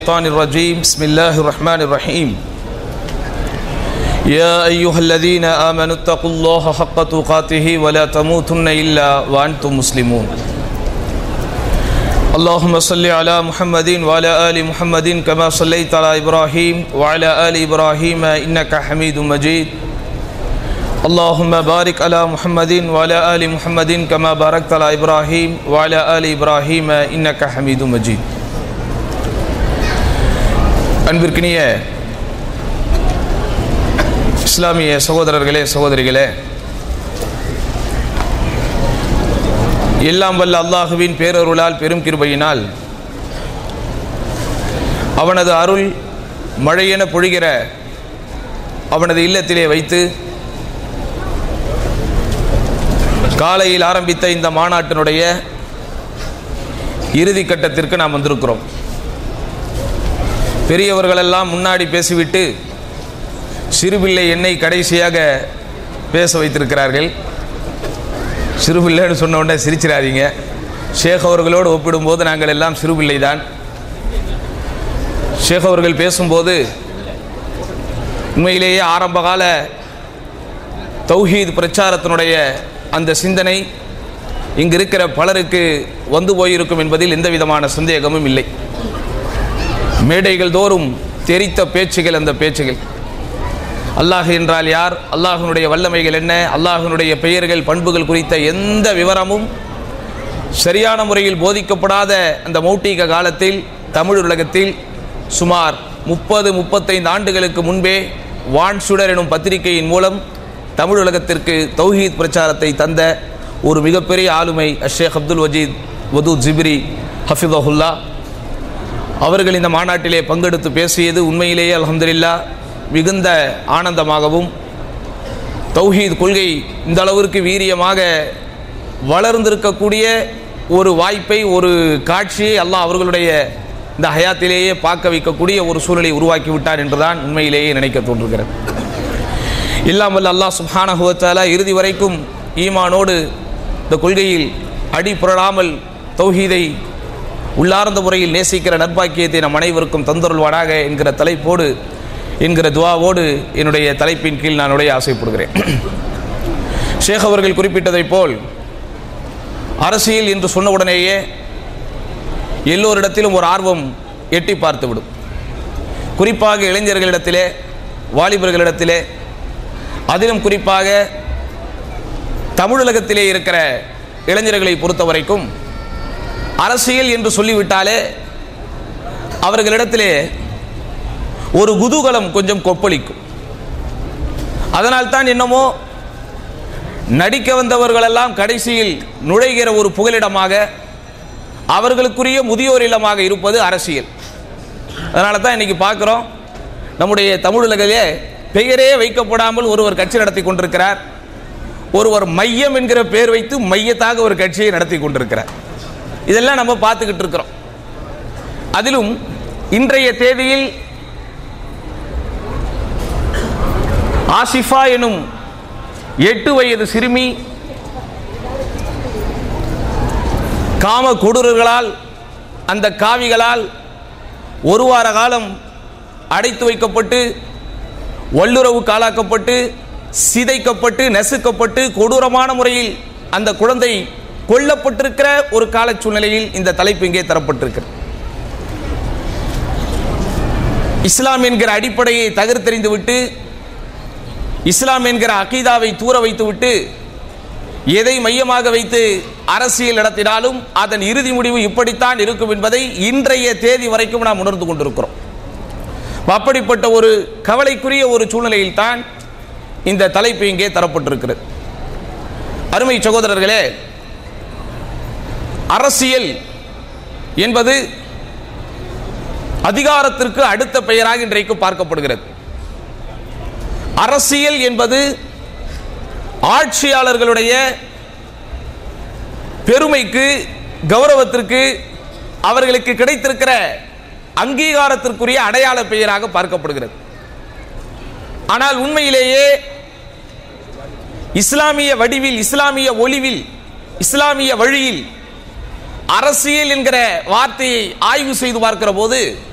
الشيطان الرجيم بسم الله الرحمن الرحيم يا أيها الذين آمنوا اتقوا الله حق تقاته ولا تموتن إلا وأنتم مسلمون اللهم صل على محمد وعلى آل محمد كما صليت على إبراهيم وعلى آل إبراهيم إنك حميد مجيد اللهم بارك على محمد وعلى آل محمد كما باركت على إبراهيم وعلى آل إبراهيم إنك حميد مجيد அன்பிற்கினிய இஸ்லாமிய சகோதரர்களே சகோதரிகளே எல்லாம் வல்ல அல்லாஹுவின் பேரருளால் பெரும் கிருபையினால் அவனது அருள் மழையென பொழிகிற அவனது இல்லத்திலே வைத்து காலையில் ஆரம்பித்த இந்த மாநாட்டினுடைய இறுதி கட்டத்திற்கு நாம் வந்திருக்கிறோம் பெரியவர்களெல்லாம் முன்னாடி பேசிவிட்டு சிறுபிள்ளை என்னை கடைசியாக பேச வைத்திருக்கிறார்கள் சிறுபிள்ளைன்னு சொன்ன உடனே சிரிச்சிடாதீங்க ஷேக் அவர்களோடு ஒப்பிடும்போது நாங்கள் எல்லாம் சிறுபிள்ளை தான் ஷேக் அவர்கள் பேசும்போது உண்மையிலேயே ஆரம்பகால தௌஹீத் பிரச்சாரத்தினுடைய அந்த சிந்தனை இங்கு இருக்கிற பலருக்கு வந்து போயிருக்கும் என்பதில் எந்த விதமான சந்தேகமும் இல்லை மேடைகள் தோறும் தெரித்த பேச்சுகள் அந்த பேச்சுகள் அல்லாஹ் என்றால் யார் அல்லாஹனுடைய வல்லமைகள் என்ன அல்லாஹனுடைய பெயர்கள் பண்புகள் குறித்த எந்த விவரமும் சரியான முறையில் போதிக்கப்படாத அந்த மௌட்டிக காலத்தில் தமிழ் உலகத்தில் சுமார் முப்பது முப்பத்தைந்து ஆண்டுகளுக்கு முன்பே வான் சுடர் எனும் பத்திரிகையின் மூலம் தமிழ் உலகத்திற்கு தௌஹீத் பிரச்சாரத்தை தந்த ஒரு மிகப்பெரிய ஆளுமை அஷேக் அப்துல் வஜீத் வதூ ஜிப்ரி ஹஃபிதஹுல்லா அவர்கள் இந்த மாநாட்டிலே பங்கெடுத்து பேசியது உண்மையிலேயே அலமதுல்லா மிகுந்த ஆனந்தமாகவும் தௌஹீத் கொள்கை இந்த அளவிற்கு வீரியமாக வளர்ந்திருக்கக்கூடிய ஒரு வாய்ப்பை ஒரு காட்சியை அல்லாஹ் அவர்களுடைய இந்த ஹயாத்திலேயே பார்க்க வைக்கக்கூடிய ஒரு சூழலை உருவாக்கி விட்டார் என்றுதான் உண்மையிலேயே நினைக்க தோன்றுகிறது இல்லாமல் அல்லாஹ் சுஹானஹுவத்தாலா இறுதி வரைக்கும் ஈமானோடு இந்த கொள்கையில் அடி புரளாமல் தௌஹீதை உள்ளார்ந்த முறையில் நேசிக்கிற நற்பாக்கியத்தை நம் அனைவருக்கும் தந்தருள்வானாக என்கிற தலைப்போடு என்கிற துவாவோடு என்னுடைய தலைப்பின் கீழ் நான் உடைய ஆசைப்படுகிறேன் ஷேக் அவர்கள் குறிப்பிட்டதைப் போல் அரசியல் என்று சொன்ன உடனேயே எல்லோரிடத்திலும் ஒரு ஆர்வம் எட்டி பார்த்துவிடும் குறிப்பாக இளைஞர்களிடத்திலே வாலிபர்களிடத்திலே அதிலும் குறிப்பாக தமிழகத்திலே இருக்கிற இளைஞர்களை பொறுத்த வரைக்கும் அரசியல் என்று சொல்லிவிட்டாலே அவர்களிடத்திலே ஒரு குதூகலம் கொஞ்சம் கொப்பளிக்கும் அதனால் தான் என்னமோ நடிக்க வந்தவர்களெல்லாம் கடைசியில் நுழைகிற ஒரு புகலிடமாக அவர்களுக்குரிய முதியோர் இல்லமாக இருப்பது அரசியல் அதனால தான் இன்னைக்கு பார்க்குறோம் நம்முடைய தமிழகத்திலே பெயரே வைக்கப்படாமல் ஒருவர் கட்சி நடத்தி கொண்டிருக்கிறார் ஒருவர் மையம் என்கிற பெயர் வைத்து மையத்தாக ஒரு கட்சியை நடத்தி கொண்டிருக்கிறார் இதெல்லாம் நம்ம பார்த்துக்கிட்டு இருக்கிறோம் அதிலும் இன்றைய தேதியில் ஆசிஃபா எனும் எட்டு வயது சிறுமி காம கொடூரர்களால் அந்த காவிகளால் ஒரு வார காலம் அடைத்து வைக்கப்பட்டு வல்லுறவு காலாக்கப்பட்டு சிதைக்கப்பட்டு நெசுக்கப்பட்டு கொடூரமான முறையில் அந்த குழந்தை கொல்லப்பட்டிருக்கிற ஒரு கால சூழ்நிலையில் இந்த தலைப்பு இங்கே தரப்பட்டிருக்கிறது இஸ்லாம் என்கிற அடிப்படையை தகர்த்தெறிந்து விட்டு இஸ்லாம் என்கிற அகீதாவை தூர வைத்துவிட்டு எதை மையமாக வைத்து அரசியல் நடத்தினாலும் அதன் இறுதி முடிவு இப்படித்தான் இருக்கும் என்பதை இன்றைய தேதி வரைக்கும் நாம் உணர்ந்து கொண்டிருக்கிறோம் அப்படிப்பட்ட ஒரு கவலைக்குரிய ஒரு சூழ்நிலையில் தான் இந்த தலைப்பு இங்கே தரப்பட்டிருக்கிறது அருமை சகோதரர்களே அரசியல் என்பது அதிகாரத்திற்கு அடுத்த பெயராக இன்றைக்கு பார்க்கப்படுகிறது அரசியல் என்பது ஆட்சியாளர்களுடைய பெருமைக்கு கௌரவத்திற்கு அவர்களுக்கு கிடைத்திருக்கிற அங்கீகாரத்திற்குரிய அடையாள பெயராக பார்க்கப்படுகிறது ஆனால் உண்மையிலேயே இஸ்லாமிய வடிவில் இஸ்லாமிய ஒளிவில் இஸ்லாமிய வழியில் அரசியல் என்கிற வார்த்தையை ஆய்வு செய்து பார்க்கிற போது